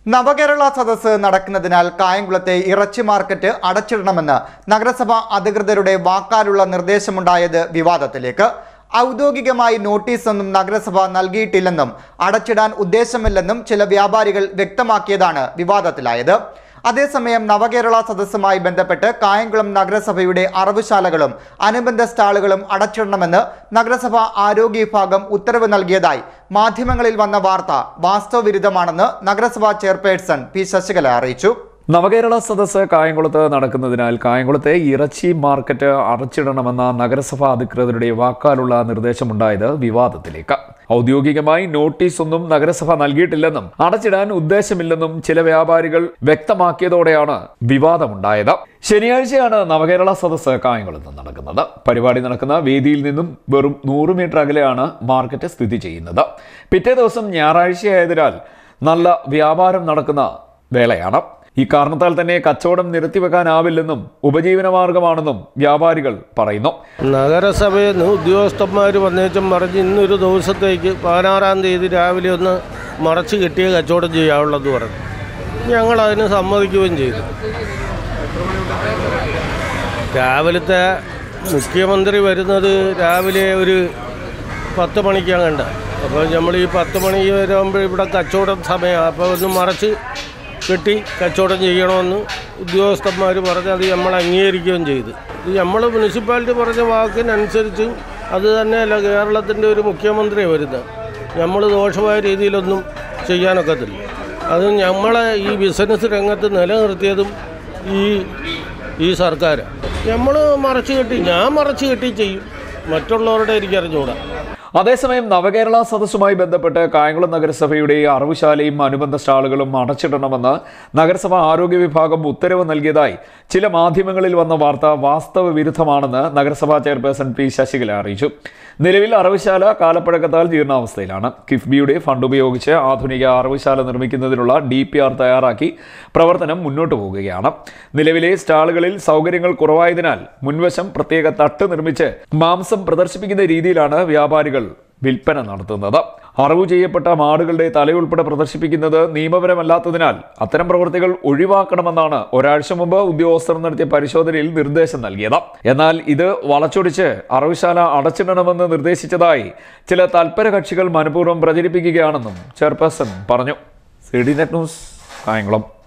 നവകേരള സദസ്സ് നടക്കുന്നതിനാൽ കായംകുളത്തെ ഇറച്ചി മാർക്കറ്റ് അടച്ചിടണമെന്ന് നഗരസഭ അധികൃതരുടെ വാക്കാലുള്ള നിർദ്ദേശമുണ്ടായത് വിവാദത്തിലേക്ക് ഔദ്യോഗികമായി നോട്ടീസൊന്നും നഗരസഭ നൽകിയിട്ടില്ലെന്നും അടച്ചിടാൻ ഉദ്ദേശമില്ലെന്നും ചില വ്യാപാരികൾ വ്യക്തമാക്കിയതാണ് വിവാദത്തിലായത് അതേസമയം നവകേരള സദസ്സുമായി ബന്ധപ്പെട്ട് കായംകുളം നഗരസഭയുടെ അറവുശാലകളും അനുബന്ധ സ്റ്റാളുകളും അടച്ചിടണമെന്ന് നഗരസഭ ആരോഗ്യ വിഭാഗം ഉത്തരവ് നൽകിയതായി മാധ്യമങ്ങളിൽ വന്ന വാർത്ത വാസ്തവവിരുദ്ധമാണെന്ന് നഗരസഭാ ചെയർപേഴ്സൺ പി ശശികല അറിയിച്ചു നവകേരള സദസ്സ് കായംകുളത്ത് നടക്കുന്നതിനാൽ കായംകുളത്തെ ഇറച്ചി മാർക്കറ്റ് അടച്ചിടണമെന്ന നഗരസഭാ അധികൃതരുടെ വാക്കാലുള്ള നിർദ്ദേശമുണ്ടായത് വിവാദത്തിലേക്ക് ഔദ്യോഗികമായി നോട്ടീസ് ഒന്നും നഗരസഭ നൽകിയിട്ടില്ലെന്നും അടച്ചിടാൻ ഉദ്ദേശമില്ലെന്നും ചില വ്യാപാരികൾ വ്യക്തമാക്കിയതോടെയാണ് വിവാദമുണ്ടായത് ശനിയാഴ്ചയാണ് നവകേരള സദസ്സ് കായംകുളത്ത് നടക്കുന്നത് പരിപാടി നടക്കുന്ന വേദിയിൽ നിന്നും വെറും നൂറ് മീറ്റർ അകലെയാണ് മാർക്കറ്റ് സ്ഥിതി ചെയ്യുന്നത് പിറ്റേ ദിവസം ഞായറാഴ്ചയായതിനാൽ നല്ല വ്യാപാരം നടക്കുന്ന വേളയാണ് ഈ കാരണത്താൽ തന്നെ കച്ചവടം നിർത്തിവെക്കാനാവില്ലെന്നും ഉപജീവനമാർഗമാണെന്നും വ്യാപാരികൾ പറയുന്നു നഗരസഭയിൽ നിന്ന് ഉദ്യോഗസ്ഥന്മാർ വന്നേച്ചും പറഞ്ഞ് ഇന്നൊരു ദിവസത്തേക്ക് പതിനാറാം തീയതി രാവിലെ ഒന്ന് മറച്ച് കെട്ടിയ കച്ചവടം ചെയ്യാവുള്ളത് പറഞ്ഞു ഞങ്ങൾ അതിന് സമ്മതിക്കുകയും ചെയ്തു രാവിലത്തെ മുഖ്യമന്ത്രി വരുന്നത് രാവിലെ ഒരു പത്ത് മണിക്കാണ് കണ്ട അപ്പോൾ നമ്മൾ ഈ പത്ത് മണി വരുമ്പോൾ ഇവിടെ കച്ചവടം സമയമാണ് അപ്പോൾ ഒന്ന് മറച്ച് കെട്ടി കച്ചവടം ചെയ്യണമെന്ന് ഉദ്യോഗസ്ഥന്മാർ പറഞ്ഞ് അത് നമ്മൾ അംഗീകരിക്കുകയും ചെയ്തു ഇത് നമ്മൾ മുനിസിപ്പാലിറ്റി പറഞ്ഞ വാക്കിനനുസരിച്ച് അത് തന്നെയല്ല കേരളത്തിൻ്റെ ഒരു മുഖ്യമന്ത്രി വരുന്നത് നമ്മൾ ദോഷമായ രീതിയിലൊന്നും ചെയ്യാനൊക്കത്തില്ല അത് നമ്മളെ ഈ ബിസിനസ് രംഗത്ത് നിലനിർത്തിയതും ഈ ഈ സർക്കാരാണ് നമ്മൾ മറച്ചു കെട്ടി ഞാൻ മറച്ചു കെട്ടി ചെയ്യും മറ്റുള്ളവരുടെ എനിക്കറിഞ്ഞുകൂടാ അതേസമയം നവകേരള സദസ്സുമായി ബന്ധപ്പെട്ട് കായംകുളം നഗരസഭയുടെ അറിവുശാലയും അനുബന്ധ സ്റ്റാളുകളും അടച്ചിടണമെന്ന് നഗരസഭ ആരോഗ്യ വിഭാഗം ഉത്തരവ് നൽകിയതായി ചില മാധ്യമങ്ങളിൽ വന്ന വാർത്ത വാസ്തവ വിരുദ്ധമാണെന്ന് നഗരസഭാ ചെയർപേഴ്സൺ പി ശശികല അറിയിച്ചു നിലവിൽ അറിവുശാല കാലപ്പഴക്കത്താൽ ജീർണാവസ്ഥയിലാണ് കിഫ്ബിയുടെ ഫണ്ട് ഉപയോഗിച്ച് ആധുനിക അറിവുശാല നിർമ്മിക്കുന്നതിനുള്ള ഡി പി ആർ തയ്യാറാക്കി പ്രവർത്തനം മുന്നോട്ട് പോകുകയാണ് നിലവിലെ സ്റ്റാളുകളിൽ സൗകര്യങ്ങൾ കുറവായതിനാൽ മുൻവശം പ്രത്യേക തട്ട് നിർമ്മിച്ച് മാംസം പ്രദർശിപ്പിക്കുന്ന രീതിയിലാണ് വ്യാപാരികൾ വിൽപ്പന നടത്തുന്നത് അറിവ് ചെയ്യപ്പെട്ട മാടുകളുടെ തലയുൾപ്പെടെ പ്രദർശിപ്പിക്കുന്നത് നിയമപരമല്ലാത്തതിനാൽ അത്തരം പ്രവൃത്തികൾ ഒഴിവാക്കണമെന്നാണ് ഒരാഴ്ച മുമ്പ് ഉദ്യോഗസ്ഥർ നടത്തിയ പരിശോധനയിൽ നിർദ്ദേശം നൽകിയത് എന്നാൽ ഇത് വളച്ചൊടിച്ച് അറിവുശാല അടച്ചിടണമെന്ന് നിർദ്ദേശിച്ചതായി ചില തൽപര കക്ഷികൾ മനഃപൂർവ്വം പ്രചരിപ്പിക്കുകയാണെന്നും ചെയർപേഴ്സൺ പറഞ്ഞു C D Net News Kayamkulam